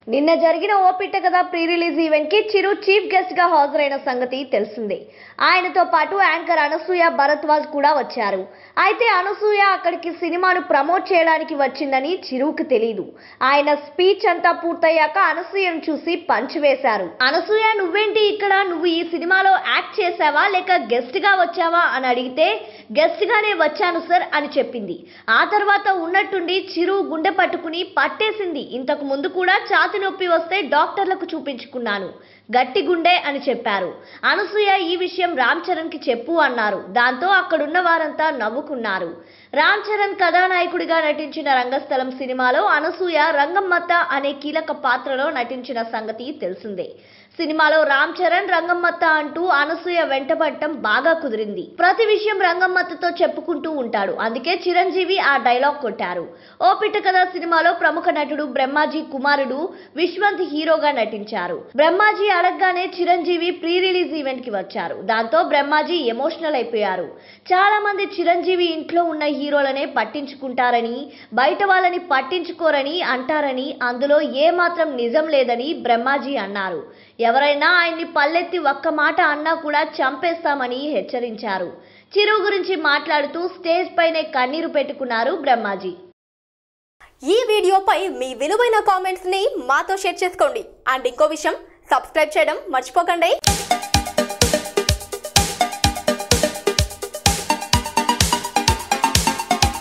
నిన్న జరిగిన ఓపిట్ట కథ ప్రీ రిలీజ్ ఈవెంట్ కి చిరు చీఫ్ గెస్ట్ గా హాజరైన సంగతి తెలిసిందే ఆయనతో పాటు యాంకర్ అనసూయ భరద్వాజ్ కూడా వచ్చారు అయితే అనసూయ అక్కడికి సినిమాను ప్రమోట్ చేయడానికి వచ్చిందని చిరుకు తెలియదు ఆయన స్పీచ్ అంతా పూర్తయ్యాక అనసూయను చూసి పంచ్ వేశారు అనసూయ నువ్వేంటి ఇక్కడ నువ్వు ఈ సినిమాలో యాక్ట్ చేసావా లేక గెస్ట్ గా వచ్చావా అని అడిగితే గెస్ట్ గానే వచ్చాను సార్ అని చెప్పింది ఆ తర్వాత ఉన్నట్టుండి చిరు గుండె పట్టుకుని పట్టేసింది ఇంతకు ముందు కూడా ఛాతి నొప్పి వస్తే డాక్టర్లకు చూపించుకున్నాను గట్టి గుండె అని చెప్పారు అనసూయ ఈ విషయం రామ్ చరణ్ కి చెప్పు అన్నారు దాంతో అక్కడున్న వారంతా నవ్వుకున్నారు రామ్ చరణ్ కథానాయకుడిగా నటించిన రంగస్థలం సినిమాలో అనసూయ రంగమ్మత్త అనే కీలక పాత్రలో నటించిన సంగతి తెలిసిందే సినిమాలో రామ్ చరణ్ రంగమ్మత్త అంటూ అనసూయ వెంటబడటం బాగా కుదిరింది ప్రతి విషయం రంగమ్మత్తతో చెప్పుకుంటూ ఉంటాడు అందుకే చిరంజీవి ఆ డైలాగ్ కొట్టారు ఓ పిట్ట కథ సినిమాలో ప్రముఖ నటుడు బ్రహ్మాజీ కుమారుడు విశ్వంత్ హీరోగా నటించారు బ్రహ్మాజీ అడగగానే చిరంజీవి ప్రీ రిలీజ్ ఈవెంట్ కి వచ్చారు దాంతో బ్రహ్మాజీ ఎమోషనల్ అయిపోయారు చాలా మంది చిరంజీవి ఇంట్లో ఉన్న హీరోలనే పట్టించుకుంటారని బయట వాళ్ళని పట్టించుకోరని అంటారని అందులో ఏ మాత్రం నిజం లేదని బ్రహ్మాజీ అన్నారు ఎవరైనా ఆయన్ని పల్లెత్తి ఒక్క మాట అన్నా కూడా చంపేస్తామని హెచ్చరించారు చిరు గురించి మాట్లాడుతూ స్టేజ్ పైనే కన్నీరు పెట్టుకున్నారు బ్రహ్మాజీ ఈ వీడియోపై మీ విలువైన కామెంట్స్ ని మాతో షేర్ చేసుకోండి అండ్ ఇంకో విషయం సబ్స్క్రైబ్ చేయడం మర్చిపోకండి